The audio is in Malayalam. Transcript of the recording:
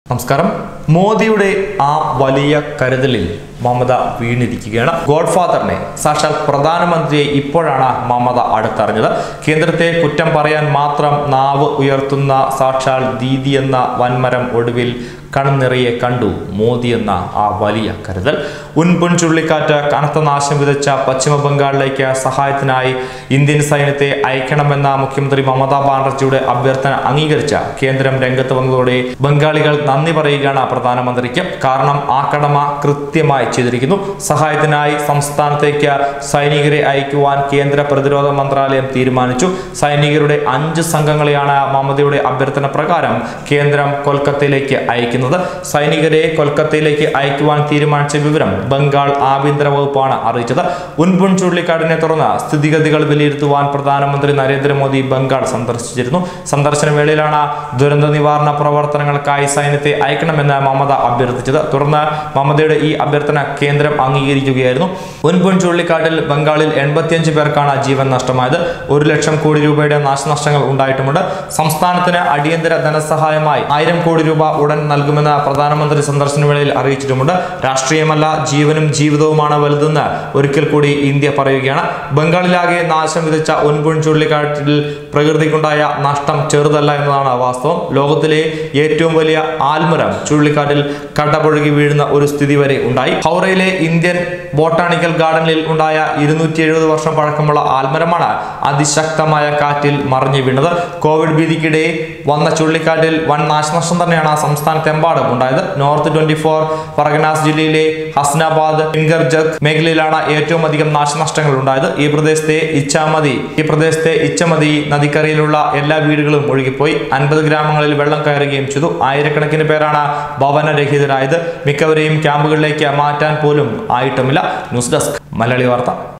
നമസ്കാരം മോദിയുടെ ആ വലിയ കരുതലിൽ മമത വീണിരിക്കുകയാണ് ഗോഡ് ഫാദറിനെ സാക്ഷാൽ പ്രധാനമന്ത്രിയെ ഇപ്പോഴാണ് മമത അടുത്തറിഞ്ഞത് കേന്ദ്രത്തെ കുറ്റം പറയാൻ മാത്രം നാവ് ഉയർത്തുന്ന സാക്ഷാൽ ദീദി എന്ന വൻമരം ഒടുവിൽ കൺനിറയെ കണ്ടു മോദി എന്ന ആ വലിയ കരുതൽ ഉൻപുൻ ചുഴലിക്കാറ്റ് കനത്ത നാശം വിതച്ച പശ്ചിമ ബംഗാളിലേക്ക് സഹായത്തിനായി ഇന്ത്യൻ സൈന്യത്തെ അയക്കണമെന്ന മുഖ്യമന്ത്രി മമതാ ബാനർജിയുടെ അഭ്യർത്ഥന അംഗീകരിച്ച കേന്ദ്രം രംഗത്ത് വന്നതോടെ ബംഗാളികൾ നന്ദി പറയുകയാണ് പ്രധാനമന്ത്രിക്ക് കാരണം ആ കടമ കൃത്യമായി ചെയ്തിരിക്കുന്നു സഹായത്തിനായി സംസ്ഥാനത്തേക്ക് സൈനികരെ അയക്കുവാൻ കേന്ദ്ര പ്രതിരോധ മന്ത്രാലയം തീരുമാനിച്ചു സൈനികരുടെ അഞ്ച് സംഘങ്ങളെയാണ് മമതയുടെ അഭ്യർത്ഥന പ്രകാരം കേന്ദ്രം കൊൽക്കത്തയിലേക്ക് അയക്കുന്നത് സൈനികരെ കൊൽക്കത്തയിലേക്ക് അയക്കുവാൻ തീരുമാനിച്ച വിവരം ബംഗാൾ ആഭ്യന്തര വകുപ്പാണ് അറിയിച്ചത് ഉൻപുൻ ചുഴലിക്കാടിനെ തുടർന്ന് സ്ഥിതിഗതികൾ വിലയിരുത്തുവാൻ പ്രധാനമന്ത്രി നരേന്ദ്രമോദി ബംഗാൾ സന്ദർശിച്ചിരുന്നു സന്ദർശന വേളയിലാണ് ദുരന്ത നിവാരണ പ്രവർത്തനങ്ങൾക്കായി സൈന്യത്തെ അയക്കണമെന്ന് മമത അഭ്യർത്ഥിച്ചത് തുടർന്ന് മമതയുടെ ഈ അഭ്യർത്ഥന കേന്ദ്രം അംഗീകരിക്കുകയായിരുന്നു ഉൻപുൻ ചുഴലിക്കാട്ടിൽ ബംഗാളിൽ എൺപത്തിയഞ്ച് പേർക്കാണ് ജീവൻ നഷ്ടമായത് ഒരു ലക്ഷം കോടി രൂപയുടെ നാശനഷ്ടങ്ങൾ ഉണ്ടായിട്ടുമുണ്ട് സംസ്ഥാനത്തിന് അടിയന്തര ധനസഹായമായി ആയിരം കോടി രൂപ ഉടൻ നൽകുമെന്ന് പ്രധാനമന്ത്രി സന്ദർശന വേളയിൽ അറിയിച്ചിട്ടുമുണ്ട് രാഷ്ട്രീയമല്ല ജീവനും ജീവിതവുമാണ് വലുതെന്ന് ഒരിക്കൽ കൂടി ഇന്ത്യ പറയുകയാണ് ബംഗാളിലാകെ നാശം വിതച്ച ഉൻപുൻ ചുഴലിക്കാറ്റിൽ പ്രകൃതിക്കുണ്ടായ നഷ്ടം ചെറുതല്ല എന്നതാണ് വാസ്തവം ലോകത്തിലെ ഏറ്റവും വലിയ ആൽമരം ചുഴലിക്കാറ്റിൽ കടപുഴകി വീഴുന്ന ഒരു സ്ഥിതി വരെ ഉണ്ടായി ഹൗറയിലെ ഇന്ത്യൻ ബോട്ടാണിക്കൽ ഗാർഡനിൽ ഉണ്ടായ ഇരുന്നൂറ്റി എഴുപത് വർഷം പഴക്കമുള്ള ആൽമരമാണ് അതിശക്തമായ കാറ്റിൽ മറിഞ്ഞു വീണത് കോവിഡ് ഭീതിക്കിടെ വന്ന ചുഴലിക്കാറ്റിൽ വൻ നാശനഷ്ടം തന്നെയാണ് സംസ്ഥാനത്തെമ്പാടും ഉണ്ടായത് നോർത്ത് ട്വന്റി ഫോർ പർഗനാസ് ജില്ലയിലെ ഹസ്നാബാദ് ഫിംഗർജഗ് മേഖലയിലാണ് ഏറ്റവും അധികം നാശനഷ്ടങ്ങൾ ഉണ്ടായത് ഈ പ്രദേശത്തെ ഇച്ഛാമതി ഈ പ്രദേശത്തെ ഇച്ഛമതി നദിക്കരയിലുള്ള എല്ലാ വീടുകളും ഒഴുകിപ്പോയി അൻപത് ഗ്രാമങ്ങളിൽ വെള്ളം കയറുകയും ചെയ്തു ആയിരക്കണക്കിന് പേരാണ് ഭവനരഹിതരായത് മിക്കവരെയും ക്യാമ്പുകളിലേക്ക് മാറ്റാൻ പോലും ആയിട്ടുമില്ല ന്യൂസ് ഡെസ്ക് മലയാളി വാർത്ത